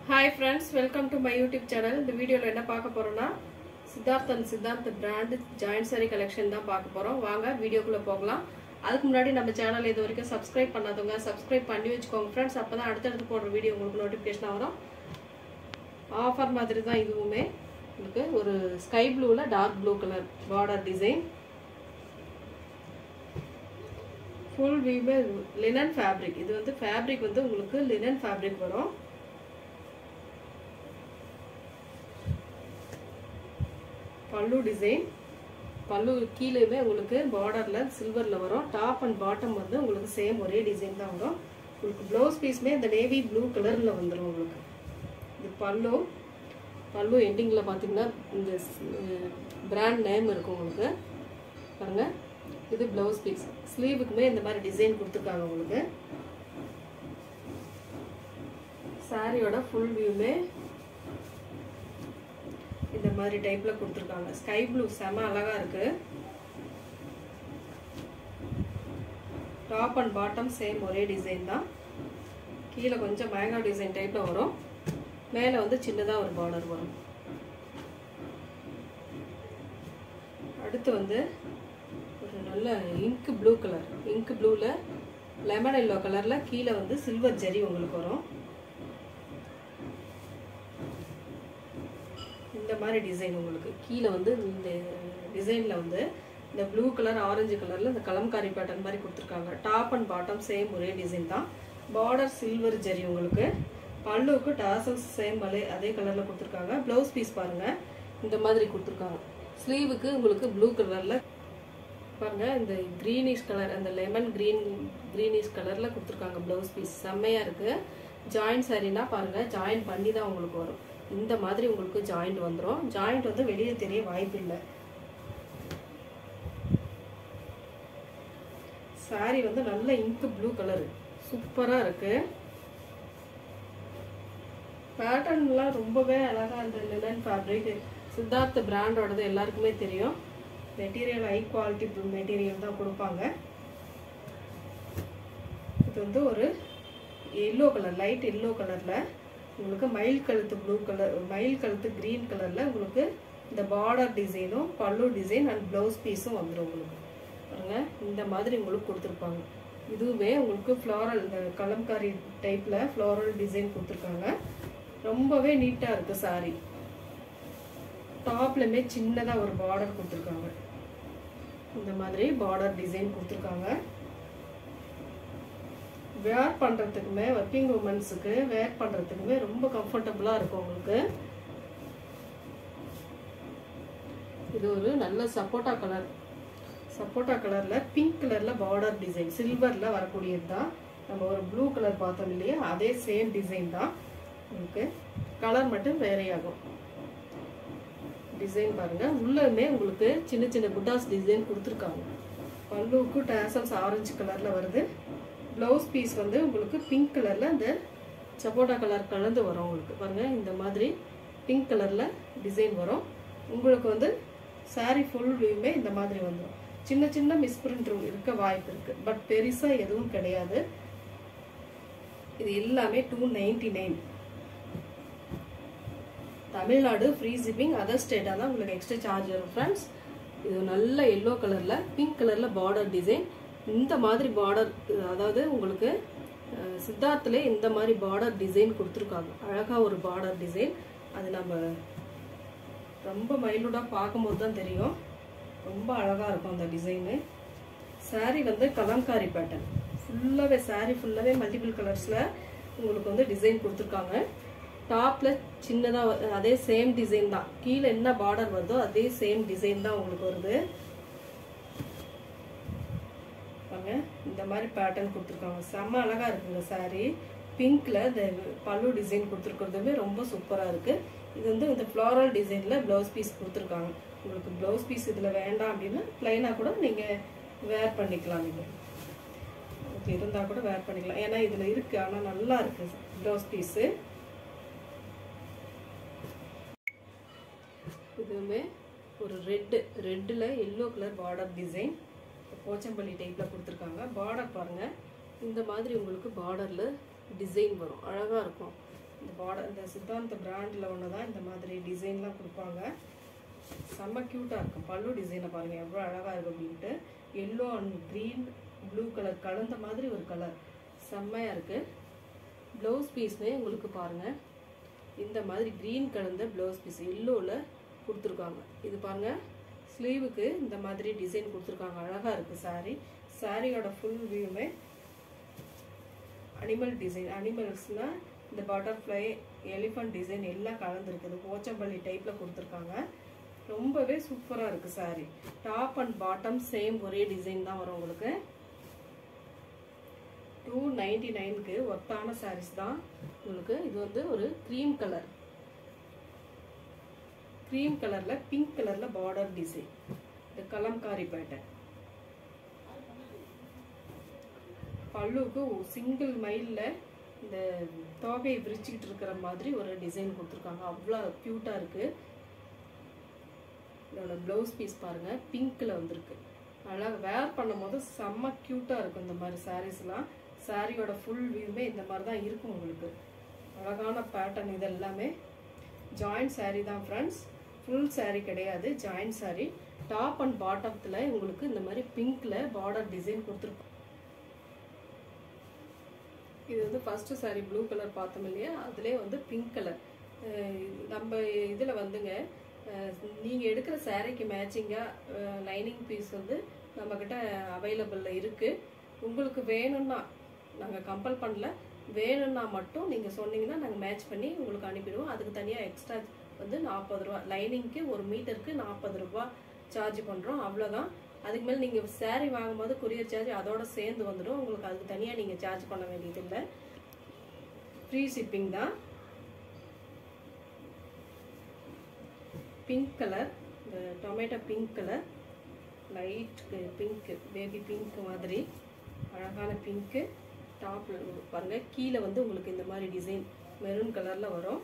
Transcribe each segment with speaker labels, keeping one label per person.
Speaker 1: hi friends welcome to my YouTube channel இந்த வீடியோவில் என்ன பார்க்க போறோம்னா Siddharth and Siddharth brand joint sari collection தான் பார்க்க போறோம் வாங்க வீடியோக்குள்ள போகலாம் அதுக்கு முன்னாடி நம்ம சேனல் இது வரைக்கும் சப்ஸ்கிரைப் பண்ணாதவங்க சப்ஸ்கிரைப் பண்ணி வச்சுக்கோங்க ஃப்ரெண்ட்ஸ் அப்போ தான் அடுத்தடுத்து போடுற வீடியோ உங்களுக்கு நோட்டிஃபிகேஷன் வரும் ஆஃபர் மாதிரி தான் இதுவுமே உங்களுக்கு ஒரு ஸ்கை ப்ளூவில் dark blue colour border design full weave linen fabric இது வந்து ஃபேப்ரிக் வந்து உங்களுக்கு லினன் ஃபேப்ரிக் வரும் பல்லு டிசைன் பல்லு கீழேயுமே உங்களுக்கு பார்டரில் சில்வரில் வரும் டாப் அண்ட் பாட்டம் வந்து உங்களுக்கு சேம் ஒரே டிசைன் தான் வரும் உங்களுக்கு ப்ளவுஸ் பீஸுமே இந்த நேவி ப்ளூ கலரில் வந்துடும் உங்களுக்கு இது பல்லு பல்லு எண்டிங்கில் பார்த்தீங்கன்னா இந்த பிராண்ட் நேம் இருக்கும் உங்களுக்கு பாருங்க இது ப்ளவுஸ் பீஸ் ஸ்லீவுக்குமே இந்த மாதிரி டிசைன் கொடுத்துருக்காங்க உங்களுக்கு சாரியோட ஃபுல் வியூமே இந்த மாதிரி டைப்ல கொடுத்துருக்காங்க ஸ்கை ப்ளூ செம அழகா இருக்கு டாப் அண்ட் பாட்டம் சேம் ஒரே டிசைன் தான் கீழே கொஞ்சம் மேங்கோ டிசைன் டைப்ல வரும் மேலே வந்து சின்னதாக ஒரு பார்டர் வரும் அடுத்து வந்து ஒரு நல்ல இங்க் ப்ளூ கலர் இங்க் ப்ளூவில் லெமன் எல்லோ கலரில் கீழே வந்து சில்வர் ஜெரி உங்களுக்கு வரும் இந்த மாதிரி டிசைன் உங்களுக்கு கீழே வந்து இந்த டிசைனில் வந்து இந்த ப்ளூ கலர் ஆரஞ்சு கலரில் இந்த கலம்காரி பேட்டர்ன் மாதிரி கொடுத்துருக்காங்க டாப் அண்ட் பாட்டம் சேம் ஒரே டிசைன் தான் பார்டர் சில்வர் ஜெரி உங்களுக்கு பல்லுவுக்கு டாசல்ஸ் சேம் அதே அதே கலரில் கொடுத்துருக்காங்க ப்ளவுஸ் பீஸ் பாருங்கள் இந்த மாதிரி கொடுத்துருக்காங்க ஸ்லீவுக்கு உங்களுக்கு ப்ளூ கலரில் பாருங்க இந்த க்ரீனிஷ் கலர் அந்த லெமன் க்ரீன் க்ரீனிஷ் கலரில் கொடுத்துருக்காங்க ப்ளவுஸ் பீஸ் செம்மையாக இருக்குது ஜாயிண்ட் சாரீனா பாருங்கள் ஜாயின் பண்ணி தான் உங்களுக்கு வரும் இந்த மாதிரி உங்களுக்கு ஜாயிண்ட் வந்துடும் ஜாயிண்ட் வந்து வெளியே தெரிய வாய்ப்பு இல்லை சாரி வந்து நல்ல இங்கு ப்ளூ கலரு சூப்பராக இருக்கு பேட்டர்ன்லாம் ரொம்பவே அழகாக அந்த லினன் ஃபேப்ரிக் சித்தார்த் பிராண்டோடது எல்லாருக்குமே தெரியும் மெட்டீரியல் ஹை குவாலிட்டி மெட்டீரியல் தான் கொடுப்பாங்க இது வந்து ஒரு எல்லோ கலர் லைட் எல்லோ கலரில் உங்களுக்கு மயில் கழுத்து ப்ளூ கலர் மயில் கழுத்து க்ரீன் கலரில் உங்களுக்கு இந்த பார்டர் டிசைனும் பல்லு டிசைன் அண்ட் ப்ளவுஸ் பீஸும் வந்துடும் உங்களுக்கு பாருங்க இந்த மாதிரி உங்களுக்கு கொடுத்துருப்பாங்க இதுவுமே உங்களுக்கு ஃப்ளாரல் இந்த கலம்காரி டைப்பில் ஃப்ளாரல் டிசைன் கொடுத்துருக்காங்க ரொம்பவே நீட்டாக இருக்குது சாரி டாப்லையுமே சின்னதாக ஒரு பார்டர் கொடுத்துருக்காங்க இந்த மாதிரி பார்டர் டிசைன் கொடுத்துருக்காங்க வேர் பண்ணுறதுக்குமே ஒர்க்கிங் உமன்ஸுக்கு வேர் பண்ணுறதுக்குமே ரொம்ப கம்ஃபர்டபுளாக இருக்கும் உங்களுக்கு இது ஒரு நல்ல சப்போட்டா கலர் சப்போட்டா கலரில் பிங்க் கலரில் பார்டர் டிசைன் சில்வரில் வரக்கூடியது தான் நம்ம ஒரு ப்ளூ கலர் பார்த்தோம் இல்லையா அதே சேம் டிசைன் தான் உங்களுக்கு கலர் மட்டும் வேறையாகும் டிசைன் பாருங்க உள்ளமே உங்களுக்கு சின்ன சின்ன புட்டாஸ் டிசைன் கொடுத்துருக்காங்க பல்லுவுக்கு டேசல்ஸ் ஆரஞ்சு கலரில் வருது ப்ளவுஸ் பீஸ் வந்து உங்களுக்கு பிங்க் கலரில் இந்த சப்போட்டா கலர் கலந்து வரும் உங்களுக்கு பாருங்கள் இந்த மாதிரி பிங்க் கலரில் டிசைன் வரும் உங்களுக்கு வந்து சாரீ ஃபுல் வியூமே இந்த மாதிரி வந்துடும் சின்ன சின்ன மிஸ்பிரிண்ட் இருக்க வாய்ப்பு இருக்குது பட் பெருசாக எதுவும் கிடையாது இது எல்லாமே two ninety nine Tamil Nadu free shipping other ஸ்டேட்டாக தான் உங்களுக்கு எக்ஸ்ட்ரா சார்ஜ் வரும் ஃப்ரெண்ட்ஸ் இது நல்ல எல்லோ கலரில் பிங்க் கலரில் பார்டர் டிசைன் இந்த மாதிரி பார்டர் அதாவது உங்களுக்கு சித்தார்த்தில் இந்த மாதிரி பார்டர் டிசைன் கொடுத்துருக்காங்க அழகாக ஒரு பார்டர் டிசைன் அது நம்ம ரொம்ப மைல்டாக பார்க்கும்போது தான் தெரியும் ரொம்ப அழகாக இருக்கும் அந்த டிசைனு சாரீ வந்து கலம்காரி பேட்டர்ன் ஃபுல்லாகவே சாரீ ஃபுல்லாகவே மல்டிபிள் கலர்ஸில் உங்களுக்கு வந்து டிசைன் கொடுத்துருக்காங்க டாப்பில் சின்னதாக அதே சேம் டிசைன் தான் கீழே என்ன பார்டர் வருதோ அதே சேம் டிசைன் தான் உங்களுக்கு வருது பாருங்க இந்த மாதிரி பேட்டர்ன் கொடுத்துருக்காங்க செம்ம அழகாக இருக்குங்க சாரீ பிங்க்கில் இந்த பல்லு டிசைன் கொடுத்துருக்கிறதுமே ரொம்ப சூப்பராக இருக்குது இது வந்து இந்த ஃப்ளாரல் டிசைனில் ப்ளவுஸ் பீஸ் கொடுத்துருக்காங்க உங்களுக்கு ப்ளவுஸ் பீஸ் இதில் வேண்டாம் அப்படின்னா ப்ளைனாக கூட நீங்கள் வேர் பண்ணிக்கலாம் நீங்கள் ஓகே இருந்தால் கூட வேர் பண்ணிக்கலாம் ஏன்னா இதில் இருக்குது ஆனால் நல்லா இருக்குது ப்ளவுஸ் பீஸு இதுவுமே ஒரு ரெட்டு ரெட்டில் yellow colour border design Pochampally டைப்பில் கொடுத்துருக்காங்க பார்டர் பாருங்கள் இந்த மாதிரி உங்களுக்கு பார்டரில் டிசைன் வரும் அழகாக இருக்கும் இந்த பார்டர் இந்த சித்தாந்த பிராண்டில் ஒன்று தான் இந்த மாதிரி டிசைன்லாம் கொடுப்பாங்க செம்ம க்யூட்டாக இருக்கும் பல்லு டிசைனை பாருங்கள் எவ்வளோ அழகாக இருக்கும் அப்படின்ட்டு yellow and green blue colour கலந்த மாதிரி ஒரு கலர் செம்மையாக இருக்குது ப்ளவுஸ் பீஸ்மே உங்களுக்கு பாருங்கள் இந்த மாதிரி க்ரீன் கலந்த ப்ளவுஸ் பீஸ் எல்லோவில் கொடுத்துருக்காங்க இது பாருங்கள் ஸ்லீவுக்கு இந்த மாதிரி டிசைன் கொடுத்துருக்காங்க அழகாக இருக்குது சாரீ சாரியோட ஃபுல் வியூமே அனிமல் டிசைன் அனிமல்ஸ்னால் இந்த பட்டர்ஃப்ளை எலிஃபண்ட் டிசைன் எல்லாம் கலந்துருக்குது போச்சம்பள்ளி டைப்பில் கொடுத்துருக்காங்க ரொம்பவே சூப்பராக இருக்குது sari top and bottom same ஒரே டிசைன் தான் வரும் உங்களுக்கு டூ நைன்டி நைனுக்கு ஒர்த்தான சாரீஸ் தான் உங்களுக்கு இது வந்து ஒரு க்ரீம் கலர் க்ரீம் கலரில் பிங்க் கலரில் பார்டர் டிசைன் இந்த கலம்காரி பேட்டர்ன் பல்லுக்கு சிங்கிள் மைலில் இந்த தோகையை விரிச்சுக்கிட்டு இருக்கிற மாதிரி ஒரு டிசைன் கொடுத்துருக்காங்க அவ்வளோ க்யூட்டாக இருக்குது இதோட ப்ளவுஸ் பீஸ் பாருங்கள் பிங்க்கில் வந்திருக்கு அழகாக வேர் பண்ணும் போது செம்ம க்யூட்டாக இருக்கும் இந்த மாதிரி சாரீஸ்லாம் சாரியோட ஃபுல் வியூமே இந்த மாதிரி தான் இருக்கும் உங்களுக்கு அழகான பேட்டர்ன் இது எல்லாமே ஜாயிண்ட் சாரீ தான் ஃப்ரெண்ட்ஸ் ஃபுல் சாரீ கிடையாது ஜாயிண்ட் சாரீ டாப் அண்ட் பாட்டத்தில் உங்களுக்கு இந்த மாதிரி பிங்க்கில் பார்டர் டிசைன் கொடுத்துருப்போம் இது வந்து ஃபஸ்ட்டு சாரீ ப்ளூ கலர் பார்த்தோம் இல்லையா அதிலே வந்து பிங்க் கலர் நம்ம இதில் வந்துங்க நீங்கள் எடுக்கிற சாரீக்கு மேட்சிங்காக லைனிங் பீஸ் வந்து நம்மக்கிட்ட அவைலபிளில் இருக்குது உங்களுக்கு வேணும்னா நாங்கள் கம்பல் பண்ணல வேணும்னா மட்டும் நீங்கள் சொன்னீங்கன்னா நாங்கள் மேட்ச் பண்ணி உங்களுக்கு அனுப்பிடுவோம் அதுக்கு தனியாக எக்ஸ்ட்ரா வந்து நாற்பது ரூபா லைனிங்க்கு ஒரு மீட்டருக்கு நாற்பது ரூபா சார்ஜ் பண்ணுறோம் அவ்வளோதான் அதுக்கு மேலே நீங்கள் சேரீ வாங்கும்போது கொரியர் சார்ஜ் அதோட சேர்ந்து வந்துடும் உங்களுக்கு அதுக்கு தனியாக நீங்கள் சார்ஜ் பண்ண வேண்டியதில்லை ஃப்ரீ ஷிப்பிங் தான் பிங்க் கலர் இந்த tomato pink colour light pink baby pink மாதிரி அழகான பிங்க்கு டாப்பில் பாருங்கள் கீழே வந்து உங்களுக்கு இந்த மாதிரி டிசைன் மெரூன் கலரில் வரும்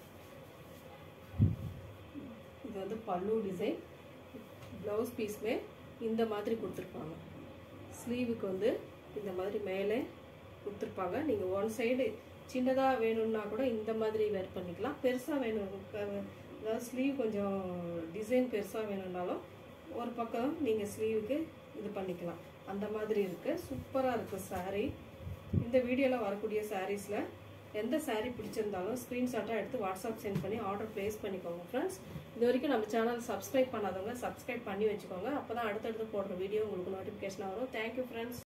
Speaker 1: இது வந்து பல்லு டிசைன் ப்ளவுஸ் பீஸ்மே இந்த மாதிரி கொடுத்துருப்பாங்க ஸ்லீவுக்கு வந்து இந்த மாதிரி மேலே கொடுத்துருப்பாங்க நீங்கள் ஒன் சைடு சின்னதாக வேணும்னா கூட இந்த மாதிரி வேர் பண்ணிக்கலாம் பெருசாக வேணும் அதாவது ஸ்லீவ் கொஞ்சம் டிசைன் பெருசாக வேணும்னாலும் ஒரு பக்கம் நீங்கள் ஸ்லீவுக்கு இது பண்ணிக்கலாம் அந்த மாதிரி இருக்குது சூப்பராக இருக்குது சாரீ இந்த வீடியோவில் வரக்கூடிய சாரீஸில் எந்த சாரீ பிடிச்சிருந்தாலும் ஸ்க்ரீன்ஷாட்டாக எடுத்து வாட்ஸ்அப் சென்ட் பண்ணி ஆர்டர் ப்ளேஸ் பண்ணிக்கோங்க ஃப்ரெண்ட்ஸ் இது வரைக்கும் நம்ம சேனல் சப்ஸ்கிரைப் பண்ணாதவங்க சப்ஸ்கிரைப் பண்ணி வச்சுக்கோங்க அப்போ தான் அடுத்தடுத்து போடுற வீடியோ உங்களுக்கு நோட்டிஃபிகேஷன் வரும் தேங்க்யூ ஃப்ரெண்ட்ஸ்